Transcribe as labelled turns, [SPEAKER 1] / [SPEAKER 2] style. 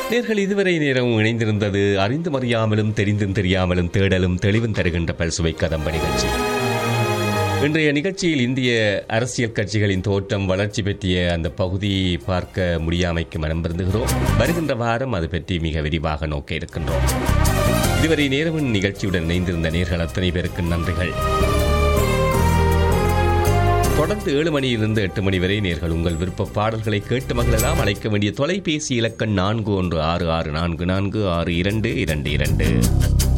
[SPEAKER 1] நேர்கள் இதுவரை நேரம் இணைந்திருந்தது அறிந்தும் அறியாமலும் தெரிந்தும் தெரியாமலும் தேடலும் தெளிவும் தருகின்ற பல்சுவை கதம்ப நிகழ்ச்சி இன்றைய நிகழ்ச்சியில் இந்திய அரசியல் கட்சிகளின் தோற்றம் வளர்ச்சி பற்றிய அந்த பகுதி பார்க்க முடியாமைக்கு மனம் வருந்துகிறோம் வருகின்ற வாரம் அது பற்றி மிக விரிவாக நோக்க இருக்கின்றோம் இதுவரை நேரவின் நிகழ்ச்சியுடன் இணைந்திருந்த நேர்கள் அத்தனை பேருக்கு நன்றிகள் தொடர்ந்து ஏழு மணியிலிருந்து எட்டு மணி வரை நேர்கள் உங்கள் விருப்ப பாடல்களை கேட்டு மகளெல்லாம் அழைக்க வேண்டிய தொலைபேசி இலக்கண் நான்கு ஒன்று ஆறு ஆறு நான்கு நான்கு ஆறு இரண்டு இரண்டு இரண்டு